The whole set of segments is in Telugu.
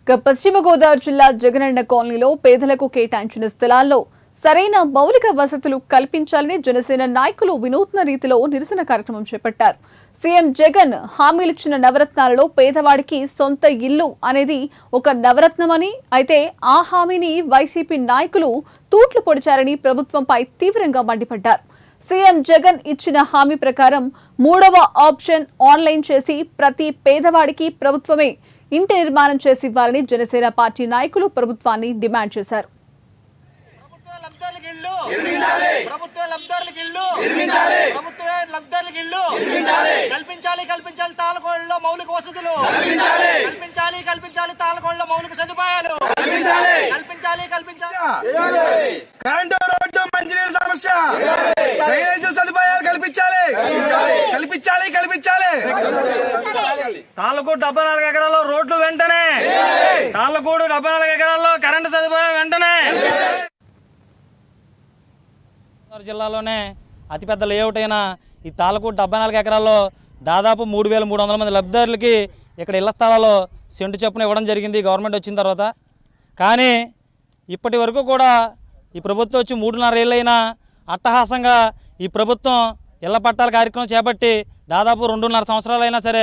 ఇక పశ్చిమ గోదావరి జిల్లా జగనన్న కాలనీలో పేదలకు కేటాయించిన స్థలాల్లో సరైన మౌలిక వసతులు కల్పించాలని జనసేన నాయకులు వినూత్న రీతిలో నిరసన కార్యక్రమం చేపట్టారు సీఎం జగన్ హామీలిచ్చిన నవరత్నాలలో పేదవాడికి సొంత ఇల్లు అనేది ఒక నవరత్నమని అయితే ఆ హామీని వైసీపీ నాయకులు తూట్లు పొడిచారని ప్రభుత్వంపై తీవ్రంగా మండిపడ్డారు సీఎం జగన్ ఇచ్చిన హామీ ప్రకారం మూడవ ఆప్షన్ ఆన్లైన్ చేసి ప్రతి పేదవాడికి ప్రభుత్వమే ఇంటి నిర్మాణం చేసి ఇవ్వాలని జనసేన పార్టీ నాయకులు ప్రభుత్వాన్ని డిమాండ్ చేశారు ప్రభుత్వ లబ్ధాలకు ఇల్లు ప్రభుత్వ లబ్ధాలకు ఇల్లు ప్రభుత్వ లబ్ధాలకు ఇల్లు కల్పించాలి కల్పించాలి తాలకోళ్ళలో మౌలిక వసతులు కల్పించాలి కల్పించాలి తాలకోళ్ళలో మౌలిక సదుపాయాలు కల్పించాలి కల్పించాలి కరెంటు రోడ్డు మంచినీరు సమస్య డ్రైనేజ్ సదుపాయాలు కల్పించాలి కల్పించాలి కల్పించాలి తాళ్ళకూడు డెబ్బై నాలుగు ఎకరాల్లో రోడ్లు వెంటనే తాళ్ళకూడు డెబ్బై నాలుగు ఎకరాల్లో కరెంటు సదుపాయం వెంటనే గోదావరి జిల్లాలోనే అతిపెద్ద లేఅవుట్ అయిన ఈ తాళ్ళకూడు డెబ్బై నాలుగు ఎకరాల్లో దాదాపు మూడు వేల మూడు వందల మంది లబ్ధిదారులకి ఇక్కడ ఇళ్ల స్థలాల్లో సెంటు చొప్పున ఇవ్వడం జరిగింది గవర్నమెంట్ వచ్చిన తర్వాత కానీ ఇప్పటి వరకు కూడా ఈ ప్రభుత్వం వచ్చి మూడున్నర ఏళ్ళైనా అట్టహాసంగా ఈ ప్రభుత్వం ఇళ్ల పట్టాల కార్యక్రమం చేపట్టి దాదాపు రెండున్నర సంవత్సరాలైనా సరే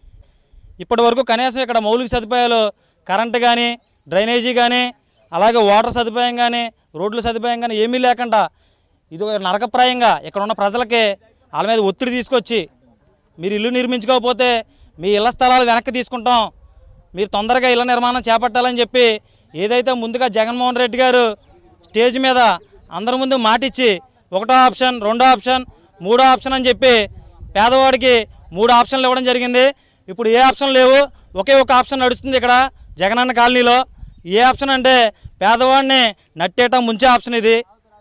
ఇప్పటి వరకు కనీసం ఇక్కడ మౌలిక సదుపాయాలు కరెంటు కానీ డ్రైనేజీ కానీ అలాగే వాటర్ సదుపాయం కానీ రోడ్ల సదుపాయం కానీ ఏమీ లేకుండా ఇది ఒక నరకప్రాయంగా ఇక్కడ ఉన్న ప్రజలకి వాళ్ళ మీద ఒత్తిడి తీసుకొచ్చి మీరు ఇల్లు నిర్మించుకోకపోతే మీ ఇళ్ల స్థలాలు వెనక్కి తీసుకుంటాం మీరు తొందరగా ఇళ్ల నిర్మాణం చేపట్టాలని చెప్పి ఏదైతే ముందుగా జగన్మోహన్ రెడ్డి గారు స్టేజ్ మీద అందరి ముందు మాటిచ్చి ఒకటో ఆప్షన్ రెండో ఆప్షన్ మూడో ఆప్షన్ అని చెప్పి పేదవాడికి మూడు ఆప్షన్లు ఇవ్వడం జరిగింది ఇప్పుడు ఏ ఆప్షన్ లేవు ఒకే ఒక ఆప్షన్ నడుస్తుంది ఇక్కడ జగనన్న కాలనీలో ఏ ఆప్షన్ అంటే పేదవాడిని నట్టేట ముంచే ఆప్షన్ ఇది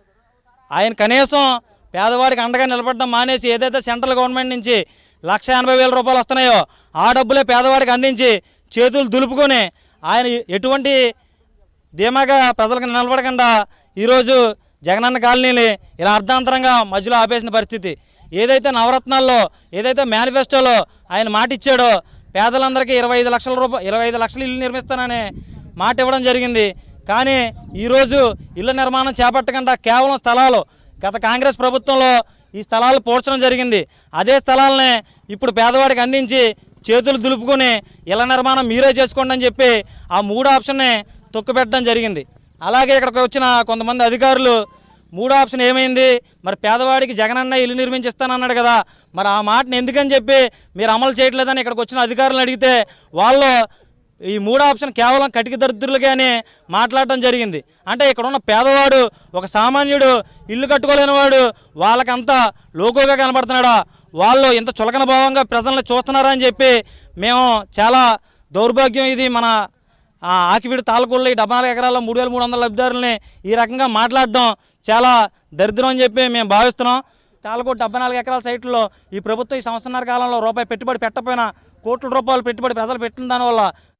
ఆయన కనీసం పేదవాడికి అండగా నిలబడడం మానేసి ఏదైతే సెంట్రల్ గవర్నమెంట్ నుంచి లక్ష ఎనభై వేల రూపాయలు వస్తున్నాయో ఆ డబ్బులే పేదవాడికి అందించి చేతులు దులుపుకొని ఆయన ఎటువంటి ధీమాగా ప్రజలకు నిలబడకుండా ఈరోజు జగనన్న కాలనీని ఇలా అర్ధాంతరంగా మధ్యలో ఆపేసిన పరిస్థితి ఏదైతే నవరత్నాల్లో ఏదైతే మేనిఫెస్టోలో ఆయన మాట ఇచ్చాడో పేదలందరికీ ఇరవై ఐదు లక్షల రూపాయలు ఇరవై ఐదు లక్షలు ఇల్లు నిర్మిస్తాననే మాట ఇవ్వడం జరిగింది కానీ ఈరోజు ఇళ్ల నిర్మాణం చేపట్టకుండా కేవలం స్థలాలు గత కాంగ్రెస్ ప్రభుత్వంలో ఈ స్థలాలు పోడ్చడం జరిగింది అదే స్థలాలనే ఇప్పుడు పేదవాడికి అందించి చేతులు దులుపుకొని ఇళ్ల నిర్మాణం మీరే చేసుకోండి అని చెప్పి ఆ మూడు ఆప్షన్ని తొక్కుపెట్టడం జరిగింది అలాగే ఇక్కడికి వచ్చిన కొంతమంది అధికారులు మూడో ఆప్షన్ ఏమైంది మరి పేదవాడికి జగనన్న ఇల్లు నిర్మించిస్తానన్నాడు కదా మరి ఆ మాటని ఎందుకని చెప్పి మీరు అమలు చేయట్లేదని ఇక్కడికి వచ్చిన అధికారులను అడిగితే వాళ్ళు ఈ మూడో ఆప్షన్ కేవలం కటిక దరిద్రులకే అని మాట్లాడటం జరిగింది అంటే ఇక్కడ ఉన్న పేదవాడు ఒక సామాన్యుడు ఇల్లు కట్టుకోలేని వాడు వాళ్ళకంతా లోకోగా కనబడుతున్నాడా వాళ్ళు ఇంత చులకన భావంగా ప్రజల్ని చూస్తున్నారా అని చెప్పి మేము చాలా దౌర్భాగ్యం ఇది మన ఆ, ఆకివీడు తాలకూడలో ఈ డెబ్బై నాలుగు ఎకరాల్లో మూడు వేల మూడు వందల లబ్ధిదారులని ఈ రకంగా మాట్లాడడం చాలా దరిద్రం అని చెప్పి మేము భావిస్తున్నాం తాలకూడు డెబ్బై నాలుగు ఎకరాల సైట్లో ఈ ప్రభుత్వం ఈ సంవత్సరాల కాలంలో రూపాయి పెట్టుబడి పెట్టకపోయినా కోట్ల రూపాయలు పెట్టుబడి ప్రజలు పెట్టిన దానివల్ల